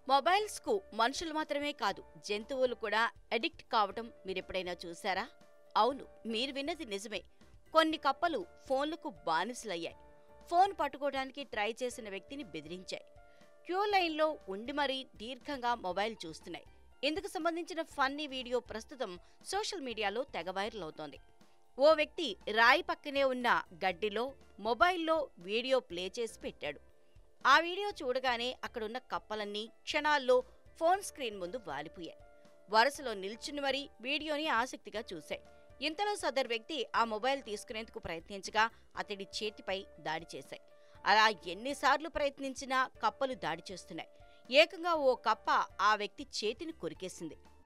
మొబైల్స్కు మనుషులు మాత్రమే కాదు జంతువులు కూడా అడిక్ట్ కావటం మీరెప్పుడైనా చూసారా అవును మీరు విన్నది నిజమే కొన్ని కప్పలు ఫోన్లకు బానిసలయ్యాయి ఫోన్ పట్టుకోవడానికి ట్రై చేసిన వ్యక్తిని బెదిరించాయి క్యూ లైన్లో ఉండి మరీ దీర్ఘంగా మొబైల్ చూస్తున్నాయి ఇందుకు సంబంధించిన ఫన్నీ వీడియో ప్రస్తుతం సోషల్ మీడియాలో తెగ వైరల్ అవుతోంది ఓ వ్యక్తి రాయి పక్కనే ఉన్న గడ్డిలో మొబైల్లో వీడియో ప్లే చేసి పెట్టాడు ఆ వీడియో చూడగానే అక్కడున్న కప్పలన్నీ క్షణాల్లో ఫోన్ స్క్రీన్ ముందు వాలిపోయాయి వరుసలో నిల్చుని మరీ వీడియోని ఆసక్తిగా చూశాయి ఇంతలో సదర్ వ్యక్తి ఆ మొబైల్ తీసుకునేందుకు ప్రయత్నించగా అతడి చేతిపై దాడి చేశాయి అలా ఎన్నిసార్లు ప్రయత్నించినా కప్పలు దాడి చేస్తున్నాయి ఏకంగా ఓ కప్ప ఆ వ్యక్తి చేతిని కొరికేసింది